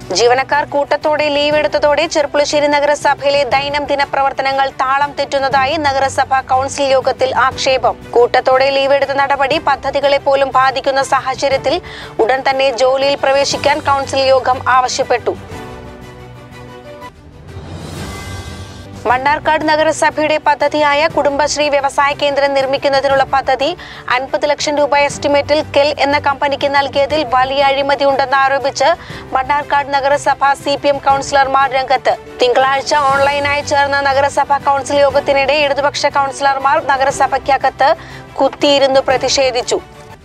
ജീവനക്കാർ കൂട്ടത്തോടെ ലീവ് എടുത്തതോടെ ചെറുപ്പുളശ്ശേരി നഗരസഭയിലെ ദൈനംദിന പ്രവർത്തനങ്ങൾ താളം തെറ്റുന്നതായി നഗരസഭ കൗൺസിൽ യോഗത്തിൽ ആക്ഷേപം കൂട്ടത്തോടെ ലീവ് എടുത്ത നടപടി പദ്ധതികളെ പോലും ബാധിക്കുന്ന സാഹചര്യത്തിൽ ഉടൻ തന്നെ ജോലിയിൽ പ്രവേശിക്കാൻ കൗൺസിൽ യോഗം ആവശ്യപ്പെട്ടു മണ്ണാർക്കാട് നഗരസഭയുടെ പദ്ധതിയായ കുടുംബശ്രീ വ്യവസായ കേന്ദ്രം നിർമ്മിക്കുന്നതിനുള്ള പദ്ധതി അൻപത് ലക്ഷം രൂപ എസ്റ്റിമേറ്റിൽ കെൽ എന്ന കമ്പനിക്ക് നൽകിയതിൽ വലിയ അഴിമതിയുണ്ടെന്ന് ആരോപിച്ച് മണ്ണാർക്കാട് നഗരസഭ സി പി എം കൗൺസിലർമാർ രംഗത്ത് തിങ്കളാഴ്ച ഓൺലൈനായി ചേർന്ന നഗരസഭ കൗൺസിൽ യോഗത്തിനിടെ ഇടതുപക്ഷ കൗൺസിലർമാർ നഗരസഭയ്ക്കകത്ത് കുത്തിയിരുന്നു പ്രതിഷേധിച്ചു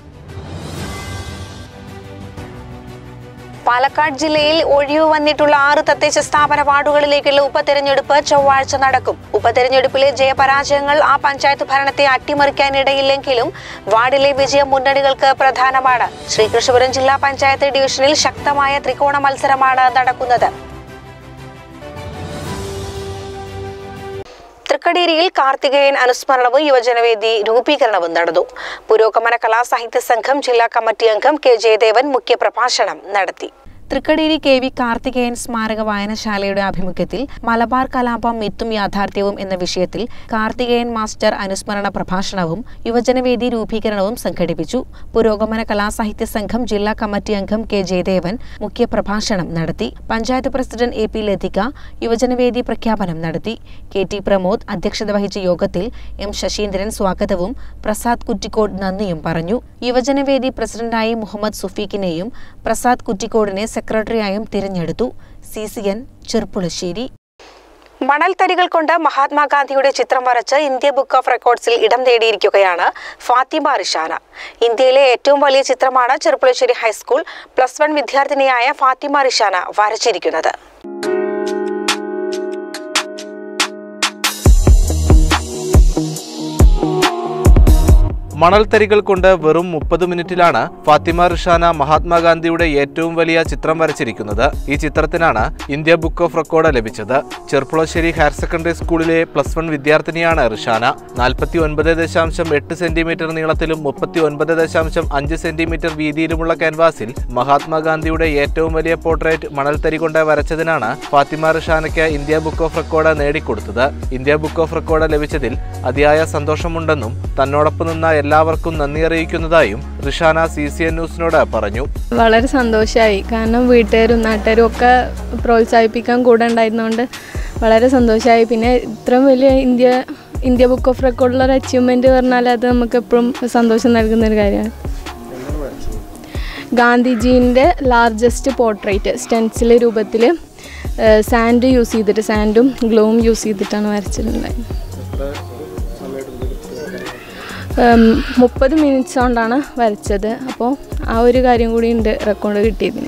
പാലക്കാട് ജില്ലയിൽ ഒഴിവ് വന്നിട്ടുള്ള ആറ് തദ്ദേശ സ്ഥാപന വാർഡുകളിലേക്കുള്ള ഉപതെരഞ്ഞെടുപ്പ് ചൊവ്വാഴ്ച നടക്കും ഉപതെരഞ്ഞെടുപ്പിലെ ജയപരാജയങ്ങൾ ആ പഞ്ചായത്ത് ഭരണത്തെ അട്ടിമറിക്കാനിടയില്ലെങ്കിലും വാർഡിലെ വിജയ മുന്നണികൾക്ക് പ്രധാനമാണ് ശ്രീകൃഷ്ണപുരം ജില്ലാ പഞ്ചായത്ത് ഡിവിഷനിൽ ശക്തമായ ത്രികോണ മത്സരമാണ് നടക്കുന്നത് തൃക്കടീരിയിൽ കാർത്തികേയൻ അനുസ്മരണവും യുവജനവേദി രൂപീകരണവും നടന്നു പുരോഗമന കലാസാഹിത്യ സംഘം ജില്ലാ കമ്മിറ്റി അംഗം കെ ജയദേവൻ മുഖ്യപ്രഭാഷണം നടത്തി തൃക്കടീരി കെ വി കാർത്തികേയൻ സ്മാരക വായനശാലയുടെ ആഭിമുഖ്യത്തിൽ മലബാർ കലാപം മിത്തും യാഥാർത്ഥ്യവും എന്ന വിഷയത്തിൽ കാർത്തികേയൻ മാസ്റ്റർ അനുസ്മരണ പ്രഭാഷണവും യുവജനവേദി രൂപീകരണവും സംഘടിപ്പിച്ചു പുരോഗമന കലാസാഹിത്യ സംഘം ജില്ലാ കമ്മിറ്റി അംഗം കെ ജയദേവൻ മുഖ്യപ്രഭാഷണം നടത്തി panchayat president A P Lathika യുവജനവേദി പ്രഖ്യാപനം നടത്തി കെ ടി പ്രമോദ് അധ്യക്ഷത വഹിച്ച യോഗത്തിൽ എം ശശീന്ദ്രൻ സ്വാഗതവും പ്രസാദ് കുറ്റിക്കോട് നന്ദിയും പറഞ്ഞു യുവജനവേദി പ്രസിഡന്റായി മുഹമ്മദ് സുഫീഖിനെയും പ്രസാദ് കുറ്റിക്കോടിനെ സെക്രട്ടറിയായും തിരഞ്ഞെടുത്തു സി സി എൻ ചെർപ്പുളശ്ശേരി മണൽത്തരികൾ കൊണ്ട് മഹാത്മാഗാന്ധിയുടെ ചിത്രം വരച്ച് ഇന്ത്യ ബുക്ക് ഓഫ് റെക്കോർഡ്സിൽ ഇടം നേടിയിരിക്കുകയാണ് ഫാത്തിമ റിഷാന ഇന്ത്യയിലെ ഏറ്റവും വലിയ ചിത്രമാണ് ചെറുപ്പുളശ്ശേരി ഹൈസ്കൂൾ പ്ലസ് വൺ വിദ്യാർത്ഥിനിയായ ഫാത്തിമ റിഷാന വരച്ചിരിക്കുന്നത് മണൽത്തരികൾ കൊണ്ട് വെറും മുപ്പത് മിനിറ്റിലാണ് ഫാത്തിമ റിഷാന മഹാത്മാഗാന്ധിയുടെ ഏറ്റവും വലിയ ചിത്രം വരച്ചിരിക്കുന്നത് ഈ ചിത്രത്തിനാണ് ഇന്ത്യ ബുക്ക് ഓഫ് റെക്കോർഡ് ലഭിച്ചത് ചെർപ്പുളശ്ശേരി ഹയർ സെക്കൻഡറി സ്കൂളിലെ പ്ലസ് വൺ വിദ്യാർത്ഥിനിയാണ് റിഷാന നാൽപ്പത്തി ഒൻപത് ദശാംശം എട്ട് സെന്റിമീറ്റർ നീളത്തിലും മുപ്പത്തി ഒൻപത് ദശാംശം അഞ്ച് സെന്റിമീറ്റർ വീതിയിലുമുള്ള ക്യാൻവാസിൽ മഹാത്മാഗാന്ധിയുടെ ഏറ്റവും വലിയ പോർട്രേറ്റ് മണൽത്തരി കൊണ്ട് വരച്ചതിനാണ് ഫാത്തിമ റിഷാനയ്ക്ക് ഇന്ത്യ ബുക്ക് ഓഫ് റെക്കോർഡ് നേടിക്കൊടുത്തത് ഇന്ത്യ ബുക്ക് ഓഫ് റെക്കോർഡ് ലഭിച്ചതിൽ അതിയായ സന്തോഷമുണ്ടെന്നും തന്നോടൊപ്പം നിന്ന എല്ലാവർക്കും നന്ദി അറിയിക്കുന്നതായും റിഷാന സി സി എൻ ന്യൂസിനോട് പറഞ്ഞു വളരെ സന്തോഷമായി കാരണം വീട്ടുകാരും നാട്ടുകാരും ഒക്കെ പ്രോത്സാഹിപ്പിക്കാൻ കൂടെ ഉണ്ടായിരുന്നതുകൊണ്ട് വളരെ സന്തോഷമായി പിന്നെ ഇത്രയും വലിയ ഇന്ത്യ ഇന്ത്യ ബുക്ക് ഓഫ് റെക്കോർഡിലുള്ള ഒരു അച്ചീവ്മെൻറ്റ് പറഞ്ഞാൽ അത് നമുക്ക് എപ്പോഴും സന്തോഷം നൽകുന്ന ഒരു കാര്യമാണ് ഗാന്ധിജീൻ്റെ ലാർജസ്റ്റ് പോർട്രേറ്റ് സ്റ്റെൻസിൽ രൂപത്തിൽ സാൻഡ് യൂസ് ചെയ്തിട്ട് സാൻഡും ഗ്ലോവും യൂസ് ചെയ്തിട്ടാണ് വരച്ചിട്ടുണ്ടായത് മുപ്പത് മിനിറ്റ്സ് കൊണ്ടാണ് വരച്ചത് അപ്പോൾ ആ ഒരു കാര്യം കൂടി ഉണ്ട് റെക്കോർഡ് കിട്ടിയതിന്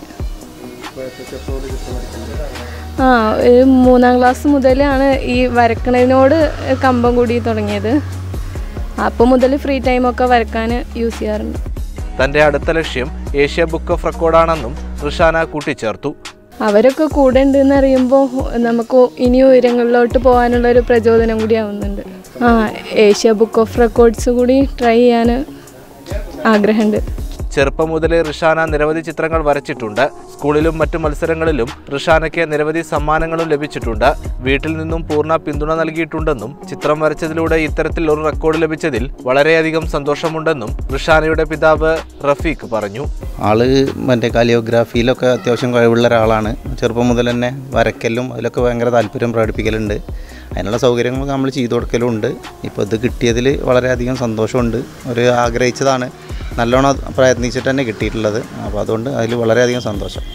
ആ ഒരു മൂന്നാം ക്ലാസ് മുതലാണ് ഈ വരക്കണതിനോട് കമ്പം കൂടി തുടങ്ങിയത് അപ്പോൾ മുതൽ ഫ്രീ ടൈമൊക്കെ വരക്കാൻ യൂസ് ചെയ്യാറുണ്ട് തന്റെ അടുത്ത ലക്ഷ്യം ഏഷ്യ ബുക്ക് ഓഫ് റെക്കോർഡാണെന്നും റിഷാന കൂട്ടിച്ചേർത്തു അവരൊക്കെ കൂടെ ഉണ്ടെന്ന് അറിയുമ്പോൾ നമുക്ക് ഇനി ഉയരങ്ങളിലോട്ട് പോകാനുള്ള ഒരു പ്രചോദനം കൂടി ആവുന്നുണ്ട് ആ ഏഷ്യ ബുക്ക് ഓഫ് റെക്കോർഡ്സ് കൂടി ട്രൈ ചെയ്യാൻ ആഗ്രഹമുണ്ട് ചെറുപ്പം മുതലേ റിഷാന നിരവധി ചിത്രങ്ങൾ വരച്ചിട്ടുണ്ട് സ്കൂളിലും മറ്റു മത്സരങ്ങളിലും റിഷാനയ്ക്ക് നിരവധി സമ്മാനങ്ങളും ലഭിച്ചിട്ടുണ്ട് വീട്ടിൽ നിന്നും പൂർണ്ണ പിന്തുണ നൽകിയിട്ടുണ്ടെന്നും ചിത്രം വരച്ചതിലൂടെ ഇത്തരത്തിൽ ഒരു റെക്കോർഡ് ലഭിച്ചതിൽ വളരെയധികം സന്തോഷമുണ്ടെന്നും റിഷാനയുടെ പിതാവ് റഫീഖ് പറഞ്ഞു ആള് മറ്റേ കാലിയോഗ്രാഫിയിലൊക്കെ അത്യാവശ്യം കഴിവുള്ള ഒരാളാണ് ചെറുപ്പം മുതൽ തന്നെ വരക്കലും അതിലൊക്കെ ഭയങ്കര താല്പര്യം പ്രകടിപ്പിക്കലുണ്ട് അതിനുള്ള സൗകര്യങ്ങൾ നമ്മൾ ചെയ്തു കൊടുക്കലും ഉണ്ട് ഇപ്പോൾ ഇത് കിട്ടിയതിൽ വളരെയധികം സന്തോഷമുണ്ട് ഒരു ആഗ്രഹിച്ചതാണ് നല്ലോണം പ്രയത്നിച്ചിട്ട് തന്നെ കിട്ടിയിട്ടുള്ളത് അപ്പോൾ അതുകൊണ്ട് അതിൽ വളരെയധികം സന്തോഷം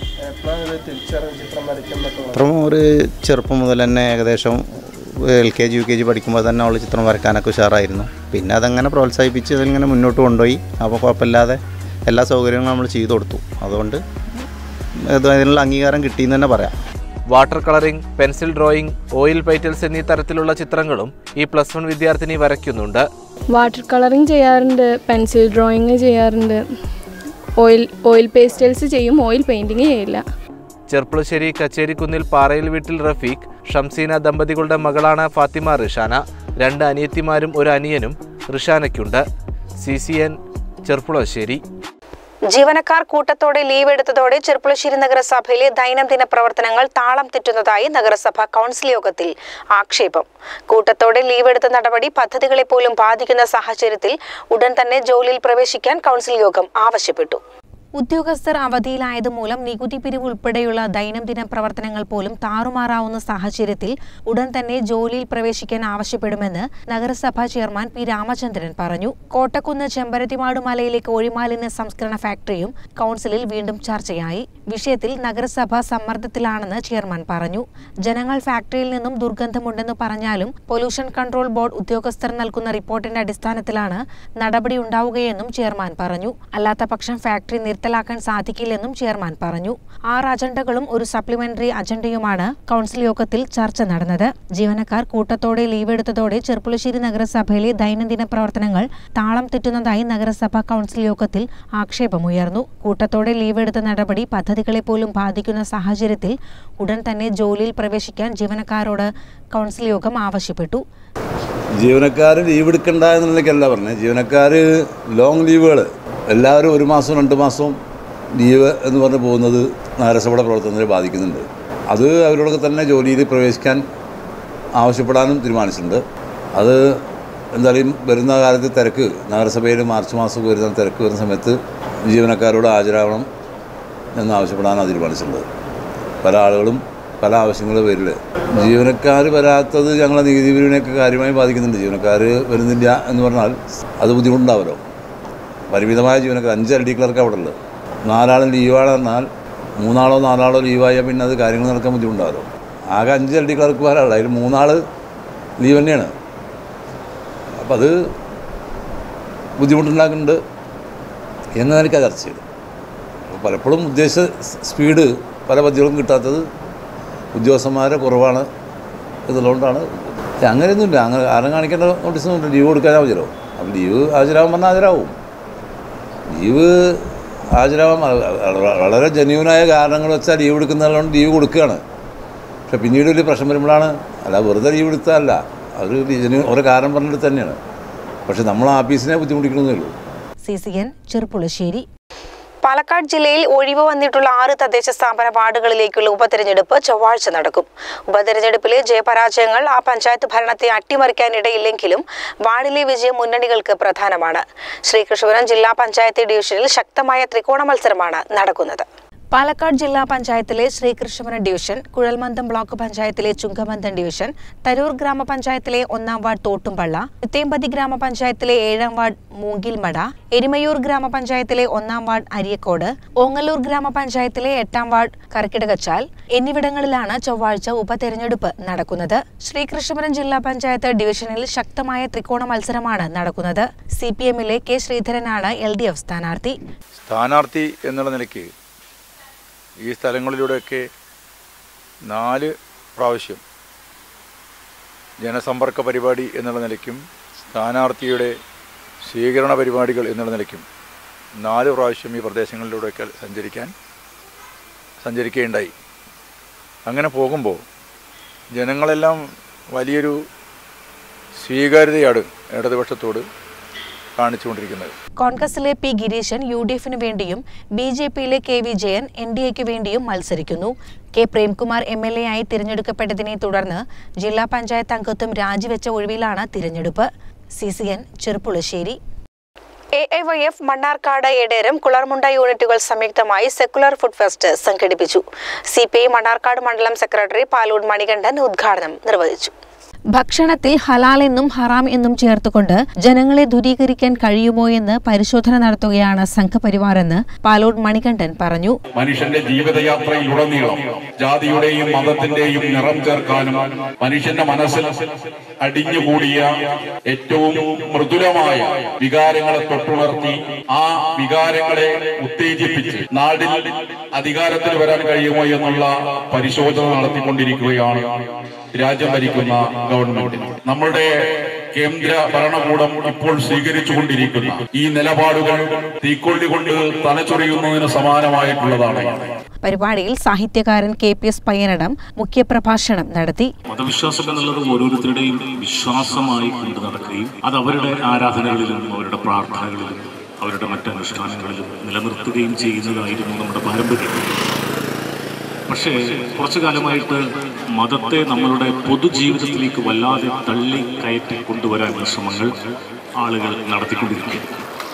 ചിത്രം ഒരു ചെറുപ്പം മുതൽ തന്നെ ഏകദേശം L K G U K G പഠിക്കുമ്പോൾ തന്നെ അവൾ ചിത്രം വരക്കാനൊക്കെ ഉഷാറായിരുന്നു പിന്നെ അതങ്ങനെ പ്രോത്സാഹിപ്പിച്ച് അതിങ്ങനെ മുന്നോട്ട് കൊണ്ടുപോയി അപ്പോൾ കുഴപ്പമില്ലാതെ എല്ലാ സൗകര്യങ്ങളും നമ്മൾ ചെയ്തു കൊടുത്തു അതുകൊണ്ട് ഇത് അതിനുള്ള അംഗീകാരം കിട്ടിയെന്ന് തന്നെ പറയാം water colouring pencil drawing oil pastels എന്നീ തരത്തിലുള്ള ചിത്രങ്ങളും ഈ പ്ലസ് വൺ വിദ്യാർത്ഥിനി വരയ്ക്കുന്നുണ്ട് വാട്ടർ കളറിങ് ചെയ്യാറുണ്ട് പെൻസിൽ ഡ്രോയിങ് ചെയ്യാറുണ്ട് ഓയിൽ ഓയിൽ പേസ്റ്റൽസ് ചെയ്യും ഓയിൽ പെയിൻറ്റിങ് ചെയ്യില്ല ചെർപ്പുളശ്ശേരി കച്ചേരിക്കുന്നിൽ പാറയിൽ വീട്ടിൽ റഫീഖ് ഷംസീന ദമ്പതികളുടെ മകളാണ് ഫാത്തിമ റിഷാന രണ്ട് അനിയത്തിമാരും ഒരു അനിയനും റിഷാനയ്ക്കുണ്ട് സി സി എൻ ചെർപ്പുളശ്ശേരി ജീവനക്കാർ കൂട്ടത്തോടെ ലീവ് എടുത്തതോടെ ചെർപ്പുളശ്ശേരി നഗരസഭയിലെ ദൈനംദിന പ്രവർത്തനങ്ങൾ താളം തെറ്റുന്നതായി നഗരസഭ കൗൺസിൽ യോഗത്തിൽ ആക്ഷേപം കൂട്ടത്തോടെ ലീവ് എടുത്ത നടപടി പദ്ധതികളെ പോലും ബാധിക്കുന്ന സാഹചര്യത്തിൽ ഉടൻ തന്നെ ജോലിയിൽ പ്രവേശിക്കാൻ കൗൺസിൽ യോഗം ആവശ്യപ്പെട്ടു ഉദ്യോഗസ്ഥർ അവധിയിലായതുമൂലം നികുതി പിരിവ് ഉൾപ്പെടെയുള്ള ദൈനംദിന പ്രവർത്തനങ്ങൾ പോലും താറുമാറാവുന്ന സാഹചര്യത്തിൽ ഉടൻ തന്നെ ജോലിയിൽ പ്രവേശിക്കാൻ ആവശ്യപ്പെടുമെന്ന് നഗരസഭാ ചെയർമാൻ പി രാമചന്ദ്രൻ പറഞ്ഞു കോട്ടക്കുന്ന് ചെമ്പരത്തിമാട് മലയിലെ കോഴിമാലിന്യ സംസ്കരണ ഫാക്ടറിയും കൗൺസിലിൽ വീണ്ടും ചർച്ചയായി വിഷയത്തിൽ നഗരസഭ സമ്മർദ്ദത്തിലാണെന്ന് ചെയർമാൻ പറഞ്ഞു ജനങ്ങൾ ഫാക്ടറിയിൽ നിന്നും ദുർഗന്ധമുണ്ടെന്ന് പറഞ്ഞാലും പൊല്യൂഷൻ കൺട്രോൾ ബോർഡ് ഉദ്യോഗസ്ഥർ നൽകുന്ന റിപ്പോർട്ടിന്റെ അടിസ്ഥാനത്തിലാണ് നടപടി ഉണ്ടാവുകയെന്നും ചെയർമാൻ പറഞ്ഞു അല്ലാത്തപക്ഷം ഫാക്ടറി നിർത്തലാക്കാൻ സാധിക്കില്ലെന്നും ചെയർമാൻ പറഞ്ഞു ആറ് അജണ്ടകളും ഒരു സപ്ലിമെന്ററി അജണ്ടയുമാണ് കൗൺസിൽ യോഗത്തിൽ ചർച്ച നടന്നത് ജീവനക്കാർ കൂട്ടത്തോടെ ലീവ് എടുത്തതോടെ ചെർപ്പുളശ്ശേരി നഗരസഭയിലെ ദൈനംദിന പ്രവർത്തനങ്ങൾ താളം തെറ്റുന്നതായി നഗരസഭ കൗൺസിൽ യോഗത്തിൽ ആക്ഷേപമുയർന്നു കൂട്ടത്തോടെ ലീവ് എടുത്ത നടപടി പദ്ധതികളെ പോലും ബാധിക്കുന്ന സാഹചര്യത്തിൽ ഉടൻ തന്നെ ജോലിയിൽ പ്രവേശിക്കാൻ ജീവനക്കാരോട് കൗൺസിൽ യോഗം ആവശ്യപ്പെട്ടു ജീവനക്കാർ ലീവ് എടുക്കണ്ട എന്നുള്ളതൊക്കെയല്ല പറഞ്ഞത് ജീവനക്കാർ ലോങ് ലീവുകൾ എല്ലാവരും ഒരു മാസം രണ്ട് മാസം ലീവ് എന്ന് പറഞ്ഞ് പോകുന്നത് നഗരസഭയുടെ പ്രവർത്തനത്തെ ബാധിക്കുന്നുണ്ട് അത് അവരോടൊക്കെ തന്നെ ജോലിയിൽ പ്രവേശിക്കാൻ ആവശ്യപ്പെടാനും തീരുമാനിച്ചിട്ടുണ്ട് അത് എന്തായാലും വരുന്ന കാലത്ത് തിരക്ക് നഗരസഭയിൽ മാർച്ച് മാസം വരുന്ന തിരക്ക് വരുന്ന സമയത്ത് ജീവനക്കാരോട് ഹാജരാകണം എന്ന് ആവശ്യപ്പെടാനാണ് തീരുമാനിച്ചിട്ടുള്ളത് പല ആളുകളും പല ആവശ്യങ്ങളുടെ പേരിൽ ജീവനക്കാർ വരാത്തത് ഞങ്ങളെ നികുതി പിരിവിനെയൊക്കെ കാര്യമായി ബാധിക്കുന്നുണ്ട് ജീവനക്കാർ വരുന്നില്ല എന്ന് പറഞ്ഞാൽ അത് ബുദ്ധിമുട്ടുണ്ടാവുമല്ലോ പരിമിതമായ ജീവനക്കാർ അഞ്ച് എൽ ഡി ക്ലർക്ക് അവിടെ ഉള്ളത് നാലാളും ലീവാണ് എന്നാൽ മൂന്നാളോ നാലാളോ ലീവായാൽ പിന്നെ അത് കാര്യങ്ങൾ നടക്കാൻ ബുദ്ധിമുട്ടാവല്ലോ ആകെ അഞ്ച് എൽ ഡി ക്ലർക്കുമാരാണ് അതിൽ മൂന്നാൾ ലീവ് തന്നെയാണ് അപ്പം അത് ബുദ്ധിമുട്ടുണ്ടാക്കുന്നുണ്ട് എന്ന് എനിക്ക് ചർച്ച ചെയ്തു അപ്പോൾ പലപ്പോഴും ഉദ്ദേശിച്ച സ്പീഡ് പല പദ്ധതികളും കിട്ടാത്തത് ഉദ്യോഗസ്ഥന്മാരെ കുറവാണ് എന്നുള്ളതുകൊണ്ടാണ് അങ്ങനെയൊന്നുമില്ല അങ്ങനെ ആരും കാണിക്കേണ്ട നോട്ടീസൊന്നുമില്ല ലീവ് കൊടുക്കാനാ മതിയല്ലോ അപ്പം ലീവ് ഹാജരാകാൻ പറഞ്ഞാൽ ഹാജരാവും ലീവ് ഹാജരാവാൻ വളരെ ജെന്യൂനായ കാരണങ്ങൾ വെച്ചാൽ ലീവ് എടുക്കുന്നതുകൊണ്ട് ലീവ് കൊടുക്കുകയാണ് പക്ഷെ പിന്നീട് വലിയ പ്രശ്നം വരുമ്പോഴാണ് അല്ല വെറുതെ ലീവ് എടുത്തതല്ല അവർ ജെന്യൂ ഓരോ കാരണം പറഞ്ഞിട്ട് തന്നെയാണ് പക്ഷെ നമ്മൾ ആഫീസിനെ ബുദ്ധിമുട്ടിക്കണമെന്നേ ഉള്ളൂ C C N Cherpulassery Palakkad ജില്ലയിൽ ഒഴിവ് വന്നിട്ടുള്ള ആറ് തദ്ദേശ സ്ഥാപന വാർഡുകളിലേക്കുള്ള ഉപതെരഞ്ഞെടുപ്പ് ചൊവ്വാഴ്ച നടക്കും ഉപതെരഞ്ഞെടുപ്പിലെ ജയപരാജയങ്ങൾ ആ പഞ്ചായത്ത് ഭരണത്തെ അട്ടിമറിക്കാനിടയില്ലെങ്കിലും വാർഡിലെ വിജയം മുന്നണികൾക്ക് പ്രധാനമാണ് ശ്രീകൃഷ്ണപുരം ജില്ലാ പഞ്ചായത്ത് ഡിവിഷനിൽ ശക്തമായ ത്രികോണ മത്സരമാണ് നടക്കുന്നത് പാലക്കാട് ജില്ലാ പഞ്ചായത്തിലെ ശ്രീകൃഷ്ണപുരം ഡിവിഷൻ കുഴൽമന്ദം ബ്ലോക്ക് പഞ്ചായത്തിലെ ചുങ്കമന്ദം ഡിവിഷൻ തരൂർ ഗ്രാമപഞ്ചായത്തിലെ ഒന്നാം വാർഡ് തോട്ടുംപള്ള ചിത്തേമ്പതി ഗ്രാമപഞ്ചായത്തിലെ ഏഴാം വാർഡ് മൂങ്കിൽമട എരുമയൂർ ഗ്രാമപഞ്ചായത്തിലെ ഒന്നാം വാർഡ് അരിയക്കോട് ഓങ്ങല്ലൂർ ഗ്രാമപഞ്ചായത്തിലെ എട്ടാം വാർഡ് കർക്കിടകച്ചാൽ എന്നിവിടങ്ങളിലാണ് ചൊവ്വാഴ്ച ഉപതെരഞ്ഞെടുപ്പ് നടക്കുന്നത് ശ്രീകൃഷ്ണപുരം ജില്ലാ പഞ്ചായത്ത് ഡിവിഷനിൽ ശക്തമായ ത്രികോണ മത്സരമാണ് നടക്കുന്നത് സി പി എമ്മിലെ കെ ശ്രീധരനാണ് എൽ ഡി എഫ് സ്ഥാനാർത്ഥി സ്ഥാനാർത്ഥി എന്നുള്ള നിലയ്ക്ക് ഈ സ്ഥലങ്ങളിലൂടെയൊക്കെ നാല് പ്രാവശ്യം ജനസമ്പർക്ക പരിപാടി എന്നുള്ള നിലയ്ക്കും സ്ഥാനാർത്ഥിയുടെ സ്വീകരണ പരിപാടികൾ എന്നുള്ള നിലയ്ക്കും നാല് പ്രാവശ്യം ഈ പ്രദേശങ്ങളിലൂടെയൊക്കെ സഞ്ചരിക്കാൻ സഞ്ചരിക്കുകയുണ്ടായി അങ്ങനെ പോകുമ്പോൾ ജനങ്ങളെല്ലാം വലിയൊരു സ്വീകാര്യതയാണ് ഇടതുപക്ഷത്തോട് കാണിച്ചുകൊണ്ടിരിക്കുന്നത് കോൺഗ്രസിലെ പി ഗിരീശൻ യു ഡി എഫിന് വേണ്ടിയും ബി ജെ പിയിലെ കെ വിജയൻ എൻ ഡി എക്ക് വേണ്ടിയും മത്സരിക്കുന്നു K Premkumar M L A ആയി തിരഞ്ഞെടുക്കപ്പെട്ടതിനെ തുടർന്ന് ജില്ലാ പഞ്ചായത്ത് അംഗത്വം രാജിവെച്ച ഒഴിവിലാണ് തിരഞ്ഞെടുപ്പ് C C N Cherpulassery A I Y F Mannarkkad Ederam Kularmunda യൂണിറ്റുകൾ സംയുക്തമായി സെക്കുലർ ഫുഡ് ഫെസ്റ്റ് സംഘടിപ്പിച്ചു സി പി ഐ മണ്ണാർക്കാട് മണ്ഡലം സെക്രട്ടറി പാലൂർ മണികണ്ഠൻ ഉദ്ഘാടനം നിർവഹിച്ചു ഭക്ഷണത്തിൽ ഹലാൽ എന്നും ഹറാം എന്നും ചേർത്തുകൊണ്ട് ജനങ്ങളെ ദുരീകരിക്കാൻ കഴിയുമോ എന്ന് പരിശോധന നടത്തുകയാണ് സംഘപരിവാർ എന്ന് പാലോട് മണികണ്ഠൻ പറഞ്ഞു മനുഷ്യന്റെ ജീവിതയാത്രയിലുടനീളം ജാതിയുടെയും മതത്തിന്റെയും നിറം ചേർക്കാനും മനുഷ്യന്റെ മനസ്സിൽ അടിഞ്ഞുകൂടിയ ഏറ്റവും മൃദുലമായ വികാരങ്ങളെ തൊട്ടുണർത്തി ആ വികാരങ്ങളെ ഉത്തേജിപ്പിച്ച് നാടിൽ അധികാരത്തിൽ വരാൻ കഴിയുമോ എന്നുള്ള പരിശോധന നടത്തിക്കൊണ്ടിരിക്കുകയാണ് രാജ്യം ഭരിക്കുന്ന ഗവൺമെന്റ് നമ്മളുടെ കേന്ദ്ര ഭരണകൂടം ഇപ്പോൾ സ്വീകരിച്ചുകൊണ്ടിരിക്കുന്ന ഈ നിലപാടുകൾ തീക്കൊള്ളി കൊണ്ട് തലച്ചൊറിയുന്നതിന് സമാനമായിട്ടുള്ളതാണ് പരിപാടിയിൽ സാഹിത്യകാരൻ കെ പി എസ് പയ്യനടം മുഖ്യപ്രഭാഷണം നടത്തി മതവിശ്വാസം എന്നുള്ളത് ഓരോരുത്തരുടെയും വിശ്വാസമായി കൊണ്ട് നടക്കുകയും അത് അവരുടെ ആരാധനകളിലും അവരുടെ പ്രാർത്ഥനകളിലും അവരുടെ മറ്റ് അനുഷ്ഠാനങ്ങളിലും നിലനിർത്തുകയും ചെയ്യുന്നതായിരുന്നു നമ്മുടെ പാരമ്പര്യം പക്ഷേ കുറച്ചു കാലമായിട്ട് മതത്തെ നമ്മളുടെ പൊതുജീവിതത്തിലേക്ക് വല്ലാതെ തള്ളി കയറ്റി കൊണ്ടുവരാനുള്ള ശ്രമങ്ങൾ ആളുകൾ നടത്തിക്കൊണ്ടിരിക്കുകയാണ്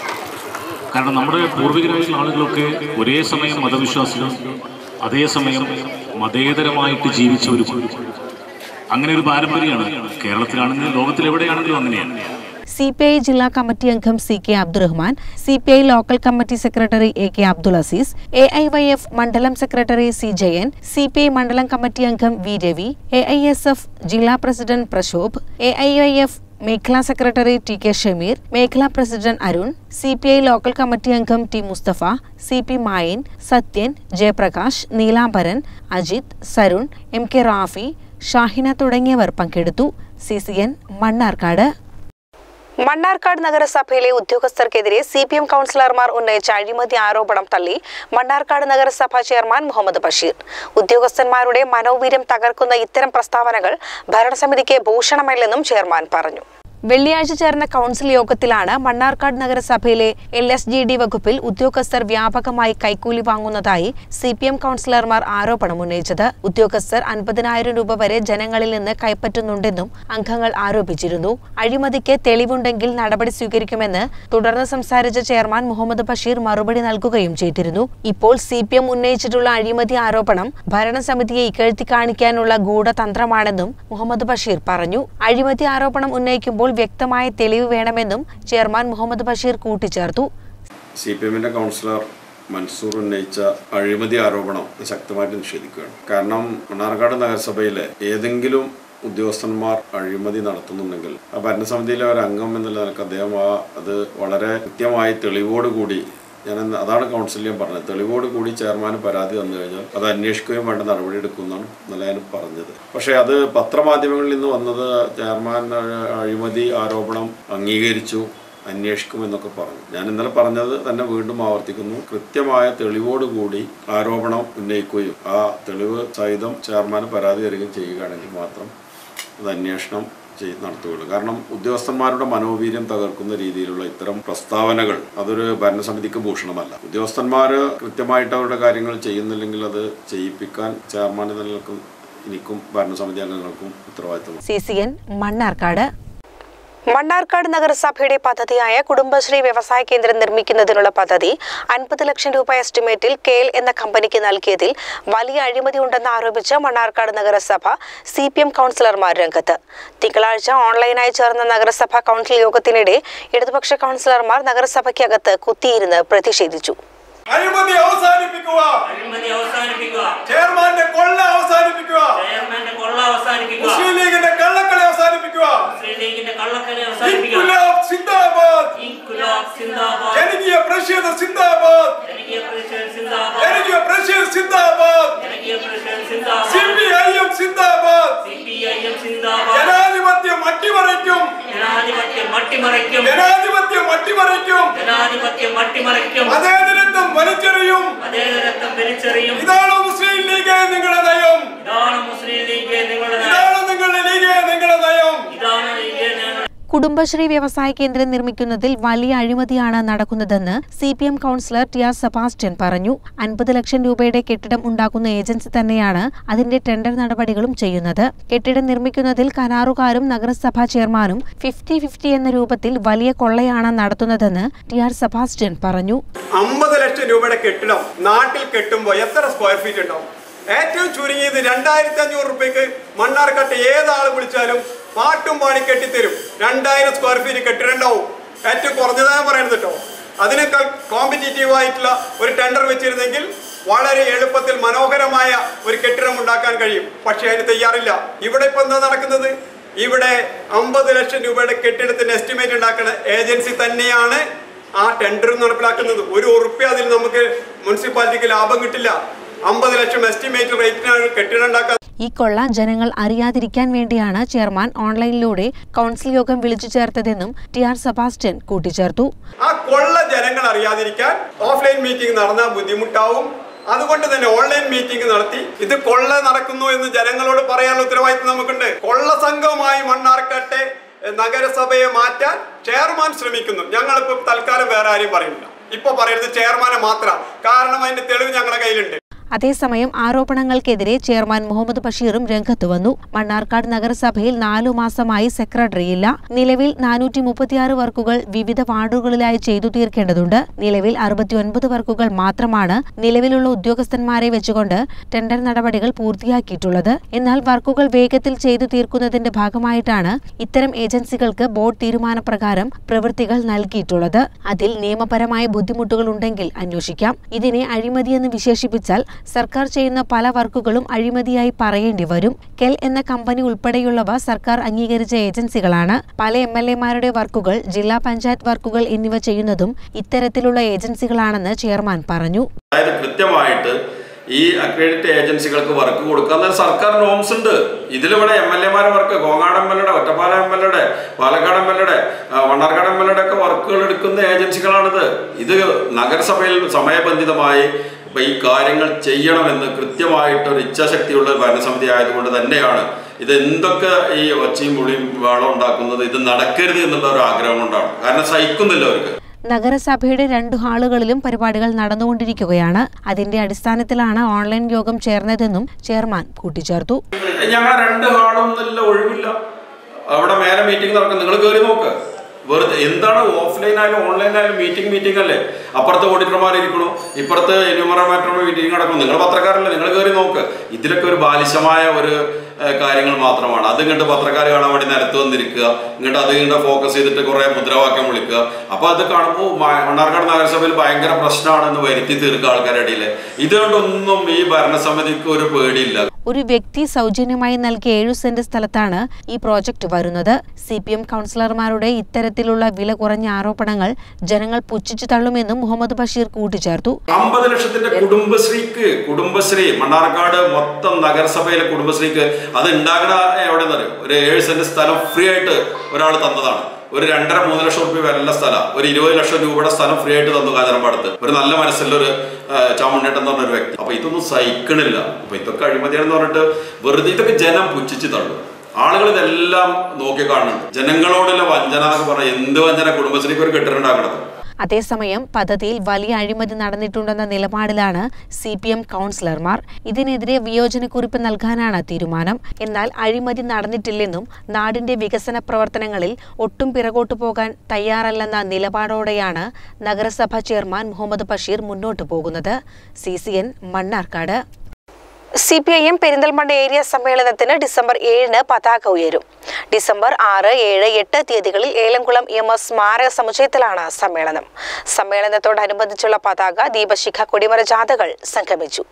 കാരണം നമ്മുടെ പൂർവികരായിട്ടുള്ള ആളുകളൊക്കെ ഒരേ സമയം മതവിശ്വാസികളും അതേസമയം മതേതരമായിട്ട് ജീവിച്ചവരും അങ്ങനെ ഒരു പാരമ്പര്യമാണ് കേരളത്തിലാണെങ്കിലും ലോകത്തിലെവിടെയാണെങ്കിലും അങ്ങനെയാണ് സി പി ഐ ജില്ലാ കമ്മിറ്റി അംഗം C K Abdurahman C P I local committee secretary A K Abdul Aziz A I Y F മണ്ഡലം secretary C Jayan C P I മണ്ഡലം കമ്മിറ്റി അംഗം V Ravi A I S F ജില്ലാ president Prashobh A I Y F മേഖലാ secretary T K Shameer മേഖലാ president Arun C P I local committee അംഗം T Mustafa C P Mayin Sathyan Jayaprakash Neelambaran Ajith Sarun M K Rafi Shahina തുടങ്ങിയവർ പങ്കെടുത്തു C C N Mannarkkad Mannarkkad നഗരസഭയിലെ ഉദ്യോഗസ്ഥർക്കെതിരെ സി പി എം കൗൺസിലർമാർ ഉന്നയിച്ച അഴിമതി ആരോപണം തള്ളി മണ്ണാർക്കാട് നഗരസഭ ചെയർമാൻ മുഹമ്മദ് ബഷീർ ഉദ്യോഗസ്ഥന്മാരുടെ മനോവീര്യം തകർക്കുന്ന ഇത്തരം പ്രസ്താവനകൾ ഭരണസമിതിക്ക് ഭൂഷണമല്ലെന്നും ചെയർമാൻ പറഞ്ഞു വെള്ളിയാഴ്ച ചേർന്ന കൗൺസിൽ യോഗത്തിലാണ് മണ്ണാർക്കാട് നഗരസഭയിലെ എൽ എസ് ജി ഡി വകുപ്പിൽ ഉദ്യോഗസ്ഥർ വ്യാപകമായി കൈക്കൂലി വാങ്ങുന്നതായി സി പി എം കൗൺസിലർമാർ ആരോപണം ഉന്നയിച്ചത് ഉദ്യോഗസ്ഥർ അൻപതിനായിരം രൂപ വരെ ജനങ്ങളിൽ നിന്ന് കൈപ്പറ്റുന്നുണ്ടെന്നും അംഗങ്ങൾ ആരോപിച്ചിരുന്നു അഴിമതിക്ക് തെളിവുണ്ടെങ്കിൽ നടപടി സ്വീകരിക്കുമെന്ന് തുടർന്ന് സംസാരിച്ച ചെയർമാൻ മുഹമ്മദ് ബഷീർ മറുപടി നൽകുകയും ചെയ്തിരുന്നു ഇപ്പോൾ സി പി എം ഉന്നയിച്ചിട്ടുള്ള അഴിമതി ആരോപണം ഭരണസമിതിയെ ഇകഴ്ത്തി കാണിക്കാനുള്ള ഗൂഢതന്ത്രമാണെന്നും മുഹമ്മദ് ബഷീർ പറഞ്ഞു അഴിമതി ആരോപണം ഉന്നയിക്കുമ്പോൾ വ്യക്തമായ തെളിവ് വേണമെന്നും ചെയർമാൻ മുഹമ്മദ് ബഷീർ കൂട്ടിച്ചേർത്തു സി പി എമ്മിൻ്റെ കൗൺസിലർ മൻസൂർ ഉന്നയിച്ച അഴിമതി ആരോപണം ശക്തമായിട്ട് നിഷേധിക്കുകയാണ് കാരണം മണ്ണാർക്കാട് നഗരസഭയിലെ ഏതെങ്കിലും ഉദ്യോഗസ്ഥന്മാർ അഴിമതി നടത്തുന്നുണ്ടെങ്കിൽ ആ ഭരണസമിതിയിലെ ഒരു അംഗം എന്നുള്ള നിലക്ക് അദ്ദേഹം ആ അത് വളരെ കൃത്യമായ തെളിവോടുകൂടി ഞാൻ അന്ന് അതാണ് കൗൺസിൽ ഞാൻ പറഞ്ഞത് തെളിവോട് കൂടി ചെയർമാന് പരാതി തന്നു കഴിഞ്ഞാൽ അത് അന്വേഷിക്കുകയും വേണ്ട നടപടി എടുക്കുമെന്നാണ് ഇന്നലെ ഞാൻ പറഞ്ഞത് പക്ഷേ അത് പത്രമാധ്യമങ്ങളിൽ നിന്ന് വന്നത് ചെയർമാൻ അഴ- അഴിമതി ആരോപണം അംഗീകരിച്ചു അന്വേഷിക്കുമെന്നൊക്കെ പറഞ്ഞു ഞാൻ ഇന്നലെ പറഞ്ഞത് തന്നെ വീണ്ടും ആവർത്തിക്കുന്നു കൃത്യമായ തെളിവോടുകൂടി ആരോപണം ഉന്നയിക്കുകയും ആ തെളിവ് സഹിതം ചെയർമാന് പരാതി തരികയും ചെയ്യുകയാണെങ്കിൽ മാത്രം അത് അന്വേഷണം ചെയ്ത് നടത്തുകയുള്ളൂ കാരണം ഉദ്യോഗസ്ഥന്മാരുടെ മനോവീര്യം തകർക്കുന്ന രീതിയിലുള്ള ഇത്തരം പ്രസ്താവനകൾ അതൊരു ഭരണസമിതിക്ക് ഭൂഷണമല്ല ഉദ്യോഗസ്ഥന്മാർ കൃത്യമായിട്ട് അവരുടെ കാര്യങ്ങൾ ചെയ്യുന്നില്ലെങ്കിൽ അത് ചെയ്യിപ്പിക്കാൻ ചെയർമാൻ എന്ന നിലക്കും എനിക്കും ഭരണസമിതി അംഗങ്ങൾക്കും ഉത്തരവാദിത്തമുണ്ട് C C N Mannarkkad Mannarkkad നഗരസഭയുടെ പദ്ധതിയായ കുടുംബശ്രീ വ്യവസായ കേന്ദ്രം നിർമ്മിക്കുന്നതിനുള്ള പദ്ധതി അൻപത് ലക്ഷം രൂപ എസ്റ്റിമേറ്റിൽ കെൽ എന്ന കമ്പനിക്ക് നൽകിയതിൽ വലിയ അഴിമതി ഉണ്ടെന്ന് ആരോപിച്ച് മണ്ണാർക്കാട് നഗരസഭ സി പി എം കൗൺസിലർമാർ രംഗത്ത് തിങ്കളാഴ്ച ഓൺലൈനായി ചേർന്ന നഗരസഭാ കൗൺസിൽ യോഗത്തിനിടെ ഇടതുപക്ഷ കൗൺസിലർമാർ നഗരസഭയ്ക്കകത്ത് കുത്തിയിരുന്ന് പ്രതിഷേധിച്ചു അഴിമതി അവസാനിപ്പിക്കുക അഴിമതി അവസാനിപ്പിക്കുക ചെയർമാന്റെ കൊള്ള അവസാനിപ്പിക്കുക ചെയർമാന്റെ കൊള്ള അവസാനിപ്പിക്കുക മുസ്ലിം ലീഗിന്റെ കള്ളക്കളി അവസാനിപ്പിക്കുക മുസ്ലിം ലീഗിന്റെ കള്ളക്കളി അവസാനിപ്പിക്കുക ഇൻകുലാബ് സിന്ദാബാദ് ഇൻകുലാബ് സിന്ദാബാദ് ജനകീയ പ്രതിഷേധ സിന്ദാബാദ് ജനകീയ പ്രതിഷേധ സിന്ദാബാദ് ജനകീയ പ്രതിഷേധ സിന്ദാബാദ് ജനകീയ പ്രതിഷേധ സിന്ദാബാദ് സിപിഐഎം സിന്ദാബാദ് സിപിഐഎം സിന്ദാബാദ് ജനാധിപത്യം അട്ടിമറിക്കും ജനാധിപത്യം മട്ടിമറിക്കും ജനാധിപത്യം അട്ടിമറിക്കും ജനാധിപത്യം മട്ടിമറിക്കും മതേതരത്വം വലിച്ചെറിയും മതേതരത്വം വലിച്ചെറിയും ഇതാണോ മുസ്ലിം ലീഗ് നിങ്ങളുടെ നയം ഇതാണ് മുസ്ലിം ലീഗ് നിങ്ങളുടെ നയം. ഇതാണോ നിങ്ങളുടെ ലീഗ് നിങ്ങളുടെ നയം ഇതാണ് ലീഗ് നിങ്ങളുടെ കുടുംബശ്രീ വ്യവസായ കേന്ദ്രം നിർമ്മിക്കുന്നതിൽ വലിയ അഴിമതിയാണ് നടക്കുന്നതെന്ന് C P M councillor T R Sebastian പറഞ്ഞു അൻപത് ലക്ഷം രൂപയുടെ കെട്ടിടം ഉണ്ടാക്കുന്ന ഏജൻസി തന്നെയാണ് അതിന്റെ ടെൻഡർ നടപടികളും ചെയ്യുന്നത് കെട്ടിടം നിർമ്മിക്കുന്നതിൽ കരാറുകാരും നഗരസഭാ ചെയർമാനും ഫിഫ്റ്റി ഫിഫ്റ്റി എന്ന രൂപത്തിൽ വലിയ കൊള്ളയാണ് നടത്തുന്നതെന്ന് ടി ആർ സെബാസ്റ്റ്യൻ പറഞ്ഞു അമ്പത് ലക്ഷം രൂപയുടെ കെട്ടിടം നാട്ടിൽ കെട്ടുമ്പോൾ എത്ര സ്ക്വയർ ഫീറ്റ് ഉണ്ടാവും ഏറ്റവും ചുരുങ്ങിയത് രണ്ടായിരത്തി അഞ്ഞൂറ് റുപ്യക്ക് മണ്ണാർക്കട്ട് ഏതാൾ വിളിച്ചാലും പാട്ടും പാടി കെട്ടിത്തരും രണ്ടായിരം സ്ക്വയർ ഫീറ്റ് കെട്ടിടണ്ടാവും ഏറ്റവും കുറഞ്ഞതായ പറയുന്നത് കേട്ടോ അതിനേക്കാൾ കോമ്പറ്റീറ്റീവ് ആയിട്ടുള്ള ഒരു ടെൻഡർ വെച്ചിരുന്നെങ്കിൽ വളരെ എളുപ്പത്തിൽ മനോഹരമായ ഒരു കെട്ടിടം ഉണ്ടാക്കാൻ കഴിയും പക്ഷേ അതിന് തയ്യാറില്ല ഇവിടെ ഇപ്പൊ എന്താ നടക്കുന്നത് ഇവിടെ അമ്പത് ലക്ഷം രൂപയുടെ കെട്ടിടത്തിന്റെ എസ്റ്റിമേറ്റ് ഉണ്ടാക്കുന്ന ഏജൻസി തന്നെയാണ് ആ ടെൻഡർ നടപ്പിലാക്കുന്നത് ഒരു ഉറുപ്പ്യ അതിൽ നമുക്ക് മുനിസിപ്പാലിറ്റിക്ക് ലാഭം കിട്ടില്ല അമ്പത് ലക്ഷം എസ്റ്റിമേറ്റ് റേറ്റിനാണ് കെട്ടിടം ഉണ്ടാക്കാൻ ഈ കൊള്ള ജനങ്ങൾ അറിയാതിരിക്കാൻ വേണ്ടിയാണ് ചെയർമാൻ ഓൺലൈനിലൂടെ കൗൺസിൽ യോഗം വിളിച്ചു ചേർത്തതെന്നും ടി ആർ സെബാസ്റ്റ്യൻ കൂട്ടിച്ചേർത്തു ആ കൊള്ള ജനങ്ങൾ അറിയാതിരിക്കാൻ ഓഫ്ലൈൻ മീറ്റിംഗ് നടന്നാൽ ബുദ്ധിമുട്ടാവും അതുകൊണ്ട് തന്നെ ഓൺലൈൻ മീറ്റിംഗ് നടത്തി ഇത് കൊള്ള നടക്കുന്നു എന്ന് ജനങ്ങളോട് പറയാനുള്ള ഉത്തരവാദിത്വം നമുക്കുണ്ട് കൊള്ള സംഘവുമായി മണ്ണാർക്കാട്ടെ എഹ്, നഗരസഭയെ മാറ്റാൻ ചെയർമാൻ ശ്രമിക്കുന്നു ഞങ്ങളിപ്പോൾ തൽക്കാലം വേറെ ആരെയും പറയുന്നില്ല ഇപ്പൊ പറയുന്നത് ചെയർമാനെ മാത്രം കാരണം അതിന്റെ തെളിവ് ഞങ്ങളുടെ കയ്യിലുണ്ട് അതേസമയം ആരോപണങ്ങൾക്കെതിരെ ചെയർമാൻ മുഹമ്മദ് ബഷീറും രംഗത്ത് വന്നു മണ്ണാർക്കാട് നഗരസഭയിൽ നാലു മാസമായി സെക്രട്ടറിയില്ല നിലവിൽ നാനൂറ്റി മുപ്പത്തിയാറ് വർക്കുകൾ വിവിധ വാർഡുകളിലായി ചെയ്തു തീർക്കേണ്ടതുണ്ട് നിലവിൽ അറുപത്തിയൊൻപത് വർക്കുകൾ മാത്രമാണ് നിലവിലുള്ള ഉദ്യോഗസ്ഥന്മാരെ വെച്ചുകൊണ്ട് ടെൻഡർ നടപടികൾ പൂർത്തിയാക്കിയിട്ടുള്ളത് എന്നാൽ വർക്കുകൾ വേഗത്തിൽ ചെയ്തു തീർക്കുന്നതിന്റെ ഭാഗമായിട്ടാണ് ഇത്തരം ഏജൻസികൾക്ക് ബോർഡ് തീരുമാനപ്രകാരം പ്രവൃത്തികൾ നൽകിയിട്ടുള്ളത് അതിൽ നിയമപരമായ ബുദ്ധിമുട്ടുകൾ ഉണ്ടെങ്കിൽ അന്വേഷിക്കാം ഇതിനെ അഴിമതിയെന്ന് വിശേഷിപ്പിച്ചാൽ സർക്കാർ ചെയ്യുന്ന പല വർക്കുകളും അഴിമതിയായി പറയേണ്ടി വരും കെൽ എന്ന കമ്പനി ഉൾപ്പെടെയുള്ളവ സർക്കാർ അംഗീകരിച്ച ഏജൻസികളാണ് പല എം എൽ എമാരുടെ വർക്കുകൾ ജില്ലാ പഞ്ചായത്ത് വർക്കുകൾ എന്നിവ ചെയ്യുന്നതും ഇത്തരത്തിലുള്ള ഏജൻസികളാണെന്ന് ചെയർമാൻ പറഞ്ഞു അതായത് കൃത്യമായിട്ട് ഈ അക്രഡിറ്റ് ഏജൻസികൾക്ക് വർക്ക് കൊടുക്കുക എന്നാൽ സർക്കാർ നോംസ് ഉണ്ട് ഇതിലിവിടെ എം എൽ എമാരെ വർക്ക് കോങ്ങാട് എം എൽ എയുടെ ഒറ്റപ്പാലം എം എൽ എയുടെ പാലക്കാട് എം എൽ എയുടെ മണ്ണാർക്കാട് എം എൽ എയുടെ ഒക്കെ വർക്കുകൾ എടുക്കുന്ന ഏജൻസികളാണിത് ഇത് നഗരസഭയിൽ സമയബന്ധിതമായി ഇപ്പൊ ഈ കാര്യങ്ങൾ ചെയ്യണമെന്ന് കൃത്യമായിട്ട് ഒരു ഇച്ഛാശക്തിയുള്ള ഒരു ഭരണസമിതി ആയതുകൊണ്ട് തന്നെയാണ് ഇത് എന്തൊക്കെ ഈ ഒച്ചയും പുളിയും വേളം ഉണ്ടാക്കുന്നത് ഇത് നടക്കരുത് എന്നുള്ള ഒരു ആഗ്രഹം കൊണ്ടാണ് കാരണം സഹിക്കുന്നില്ല അവർക്ക് നഗരസഭയുടെ രണ്ടു ഹാളുകളിലും പരിപാടികൾ നടന്നുകൊണ്ടിരിക്കുകയാണ് അതിന്റെ അടിസ്ഥാനത്തിലാണ് ഓൺലൈൻ യോഗം ചേർന്നതെന്നും ചെയർമാൻ കൂട്ടിച്ചേർത്തു ഞങ്ങളെ രണ്ട് ഹാളും നല്ല ഒഴിവില്ല അവിടെ മേലെ മീറ്റിംഗ് നടക്കും നിങ്ങൾ കയറി നോക്ക് വെറുതെ എന്താണ് ഓഫ്ലൈൻ ആയാലും ഓൺലൈൻ ആയാലും മീറ്റിംഗ് മീറ്റിംഗ് അല്ലേ അപ്പുറത്ത് ഓഡിറ്റർമാർ ഇരിക്കണു ഇപ്പുറത്ത് എന്യൂമറമാറ്റർ മീറ്റിംഗ് നടക്കും നിങ്ങൾ പത്രക്കാരല്ലേ നിങ്ങൾ കയറി നോക്ക് ഇതിലൊക്കെ ഒരു ബാലിശമായ ഒരു ഏഹ്, കാര്യങ്ങൾ മാത്രമാണ് അത് ഇങ്ങോട്ട് പത്രക്കാർ കാണാൻ വേണ്ടി നിരത്ത് വന്നിരിക്കുക ഇങ്ങോട്ട് അത് ഇങ്ങോട്ട് ഫോക്കസ് ചെയ്തിട്ട് കുറെ മുദ്രാവാക്യം വിളിക്കുക അപ്പൊ അത് കാണുമ്പോൾ മ- മണ്ണാർക്കാട് നഗരസഭയിൽ ഭയങ്കര പ്രശ്നമാണെന്ന് വരുത്തി തീർക്കുക ആൾക്കാരുടെ ഇടയിൽ ഇതുകൊണ്ടൊന്നും ഈ ഭരണസമിതിക്ക് ഒരു പേടിയില്ല ഒരു വ്യക്തി സൗജന്യമായി നൽകിയ ഏഴു സെന്റ് സ്ഥലത്താണ് ഈ പ്രോജക്റ്റ് വരുന്നത് സി പി എം കൗൺസിലർമാരുടെ ഇത്തരത്തിലുള്ള വില കുറഞ്ഞ ആരോപണങ്ങൾ ജനങ്ങൾ പുച്ഛിച്ചു തള്ളുമെന്നും മുഹമ്മദ് ബഷീർ കൂട്ടിച്ചേർത്തു അമ്പത് ലക്ഷത്തിന്റെ കുടുംബശ്രീക്ക് കുടുംബശ്രീ മണ്ണാർക്കാട് മൊത്തം നഗരസഭയിലെ കുടുംബശ്രീക്ക് അത് ഉണ്ടാകണ എവിടെ നിന്ന് ഒരു ഏഴ് സെന്റ് സ്ഥലം ഫ്രീ ആയിട്ട് ഒരാൾ തന്നതാണ് ഒരു രണ്ടര മൂന്ന് ലക്ഷം റുപ്യ വില സ്ഥലം ഒരു ഇരുപത് ലക്ഷം രൂപയുടെ സ്ഥലം ഫ്രീ ആയിട്ട് തന്നു കാഞ്ഞിരപ്പാടത്ത് ഒരു നല്ല മനസ്സിലുള്ള ഒരു ചാമുണ്ടേട്ടൻ എന്ന് പറഞ്ഞ ഒരു വ്യക്തി അപ്പൊ ഇതൊന്നും സഹിക്കണില്ല അപ്പൊ ഇതൊക്കെ അഴിമതിയാണെന്ന് പറഞ്ഞിട്ട് വെറുതെ ഇതൊക്കെ ജനം പുച്ഛിച്ച് തള്ളും ആളുകൾ ഇതെല്ലാം നോക്കി കാണുന്നുണ്ട് ജനങ്ങളോടുള്ള വഞ്ചന എന്നൊക്കെ പറഞ്ഞാൽ എന്ത് വഞ്ചന കുടുംബശ്രീക്ക് ഒരു കെട്ടിടമുണ്ടാക്കണത് അതേസമയം പദ്ധതിയിൽ വലിയ അഴിമതി നടന്നിട്ടുണ്ടെന്ന നിലപാടിലാണ് സി പി എം കൗൺസിലർമാർ ഇതിനെതിരെ വിയോജനക്കുറിപ്പ് നൽകാനാണ് തീരുമാനം എന്നാൽ അഴിമതി നടന്നിട്ടില്ലെന്നും നാടിന്റെ വികസന പ്രവർത്തനങ്ങളിൽ ഒട്ടും പിറകോട്ടു പോകാൻ തയ്യാറല്ലെന്ന നിലപാടോടെയാണ് നഗരസഭ ചെയർമാൻ മുഹമ്മദ് ബഷീർ മുന്നോട്ടു പോകുന്നത് C C N Mannarkkad C P I M Perinthalmanna area സമ്മേളനത്തിന് ഡിസംബർ ഏഴിന് പതാക ഉയരും ഡിസംബർ ആറ് ഏഴ് എട്ട് തീയതികളിൽ ഏലംകുളം എം എസ് സ്മാരക സമുച്ചയത്തിലാണ് സമ്മേളനം സമ്മേളനത്തോടനുബന്ധിച്ചുള്ള പതാക ദീപശിഖ കൊടിമര ജാഥകൾ സംഗമിച്ചു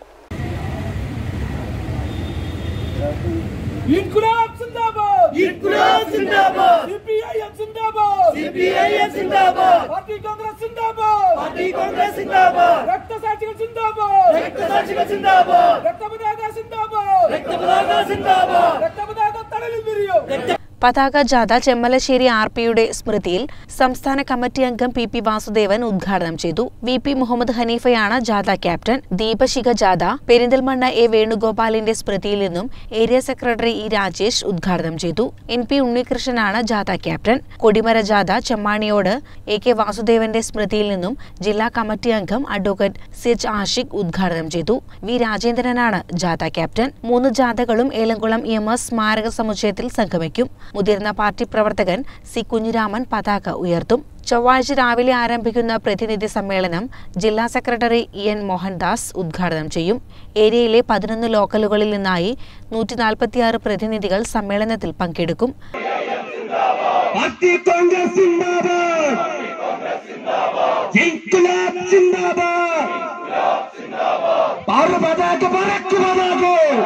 ഇൻകുലാബ് സിന്ദാബാദ് ഇൻകുലാബ് സിന്ദാബാദ് സിപിഐഎം സിന്ദാബാദ് സിപിഐഎം സിന്ദാബാദ് പാർട്ടി കോൺഗ്രസ് സിന്ദാബാദ് പാർട്ടി കോൺഗ്രസ് സിന്ദാബാദ് രക്തസാക്ഷികൾ സിന്ദാബാദ് രക്തസാക്ഷികൾ സിന്ദാബാദ് രക്തപതാക സിന്ദാബാദ് രക്തപതാക സിന്ദാബാദ് രക്തപതാക തണലിൽ വിരിയോ പതാക ജാഥ ചെമ്മലശ്ശേരി ആർ പിയുടെ സ്മൃതിയിൽ സംസ്ഥാന കമ്മിറ്റി അംഗം പി പി വാസുദേവൻ ഉദ്ഘാടനം ചെയ്തു വി പി മുഹമ്മദ് ഹനീഫയാണ് ജാഥ ക്യാപ്റ്റൻ ദീപശിഖ ജാഥ പെരിന്തൽമണ്ണ എ വേണുഗോപാലിന്റെ സ്മൃതിയിൽ നിന്നും ഏരിയ സെക്രട്ടറി ഇ രാജേഷ് ഉദ്ഘാടനം ചെയ്തു എൻ പി ഉണ്ണികൃഷ്ണനാണ് ജാഥ ക്യാപ്റ്റൻ കൊടിമര ജാഥ ചെമ്മാണിയോട് എ കെ വാസുദേവന്റെ സ്മൃതിയിൽ നിന്നും ജില്ലാ കമ്മിറ്റി അംഗം അഡ്വക്കേറ്റ് സി എച്ച് ആഷിഖ് ഉദ്ഘാടനം ചെയ്തു വി രാജേന്ദ്രനാണ് ജാഥ ക്യാപ്റ്റൻ മൂന്ന് ജാഥകളും ഏലംകുളം ഇ എം എസ് സ്മാരക സമുച്ചയത്തിൽ സംഗമിക്കും മുതിർന്ന പാർട്ടി പ്രവർത്തകൻ സി കുഞ്ഞിരാമൻ പതാക ഉയർത്തും ചൊവ്വാഴ്ച രാവിലെ ആരംഭിക്കുന്ന പ്രതിനിധി സമ്മേളനം ജില്ലാ സെക്രട്ടറി ഇ എൻ മോഹൻദാസ് ഉദ്ഘാടനം ചെയ്യും ഏരിയയിലെ പതിനൊന്ന് ലോക്കലുകളിൽ നിന്നായി നൂറ്റി നാൽപ്പത്തിയാറ് പ്രതിനിധികൾ സമ്മേളനത്തിൽ പങ്കെടുക്കും പാർട്ടി കോൺഗ്രസ് സിന്ദാബാദ് ഇൻകുലാബ് സിന്ദാബാദ് ആറ് പതാക പറക്കു പതാക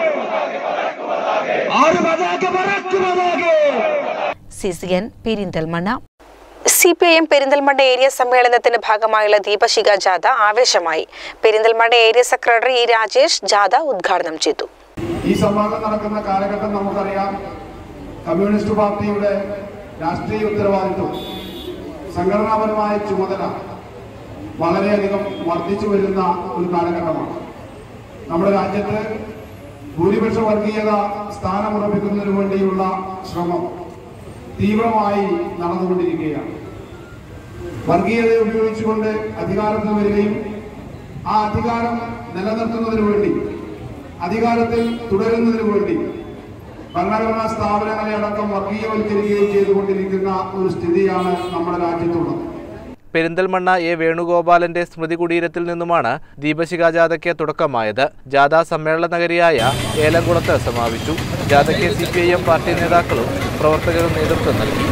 ആറ് പതാക പറക്കു പതാക C C N Perinthalmanna C P I M Perinthalmanna area സമ്മേളനത്തിന്റെ ഭാഗമായുള്ള ദീപശിഖ ജാഥ ആവേശമായി Perinthalmanna area secretary E Rajesh ജാഥ ഉദ്ഘാടനം ചെയ്തു ഈ സമ്മേളനം നടക്കുന്ന കാലഘട്ടം നമുക്കറിയാം കമ്മ്യൂണിസ്റ്റ് പാർട്ടിയുടെ രാഷ്ട്രീയ ഉത്തരവാദിത്വം സംഘടനാപരമായ ചുമതല വളരെയധികം വർദ്ധിച്ചു വരുന്ന ഒരു കാലഘട്ടമാണ് നമ്മുടെ രാജ്യത്ത് ഭൂരിപക്ഷ വർഗീയത സ്ഥാനമുറപ്പിക്കുന്നതിനു വേണ്ടിയുള്ള ശ്രമം തീവ്രമായി നടന്നുകൊണ്ടിരിക്കുകയാണ് വർഗീയത ഉപയോഗിച്ചുകൊണ്ട് അധികാരത്തിൽ വരികയും ആ അധികാരം നിലനിർത്തുന്നതിനു വേണ്ടി അധികാരത്തിൽ തുടരുന്നതിനു വേണ്ടി ഭരണഘടനാ സ്ഥാപനങ്ങളെ അടക്കം വർഗീയവൽക്കരിക്കുകയും ചെയ്തുകൊണ്ടിരിക്കുന്ന ഒരു സ്ഥിതിയാണ് നമ്മുടെ രാജ്യത്തുള്ളത് പെരിന്തൽമണ്ണ എ വേണുഗോപാലന്റെ സ്മൃതി കുടീരത്തിൽ നിന്നുമാണ് ദീപശിഖാ ജാഥയ്ക്ക് തുടക്കമായത് ജാഥ സമ്മേളന നഗരിയായ ഏലംകുളത്ത് സമാപിച്ചു ജാഥയ്ക്ക് C P I M party നേതാക്കളും പ്രവർത്തകരും നേതൃത്വം നൽകി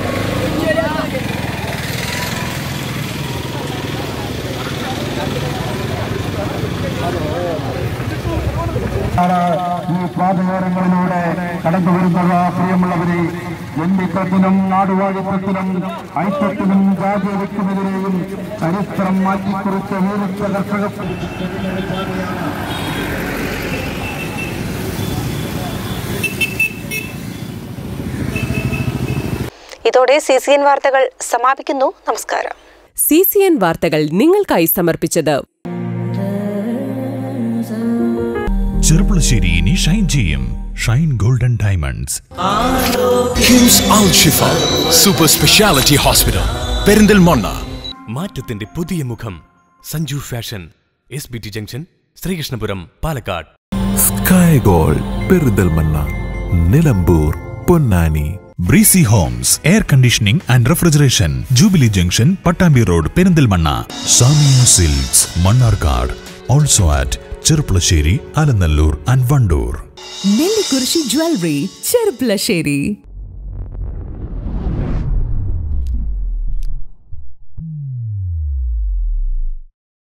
ഈ പാതയോരങ്ങളിലൂടെ കടന്നു വരുന്നത് പ്രിയമുള്ളവരെ ജന്മിത്വത്തിനും നാടുവാഴിത്വത്തിനും ഐക്യത്തിനും ജാതീയതയ്ക്കുമെതിരെയും ചരിത്രം മാറ്റിക്കുറിച്ച വീരത്വ കർഷക ഇതോടെ സി സി എൻ വാർത്തകൾ സമാപിക്കുന്നു നമസ്കാരം സി സി എൻ വാർത്തകൾ നിങ്ങൾക്കായി സമർപ്പിച്ചത് ചെറുപ്പുളശ്ശേരി ഇനി ഷൈൻ ചെയ്യും shine golden diamonds KIMS Al Shifa super speciality hospital Perinthalmanna മാറ്റത്തിന്റെ പുതിയ മുഖം Sanju fashion S B T junction Sreekrishnapuram Palakkad sky gold Perinthalmanna Nilambur Ponnani breezy homes air conditioning and refrigeration jubilee junction Pattambi road Perinthalmanna Samiya silks Mannarkkad also at Cherpulassery Alanallur and Wandoor Nellikurissi jewellery Cherpulassery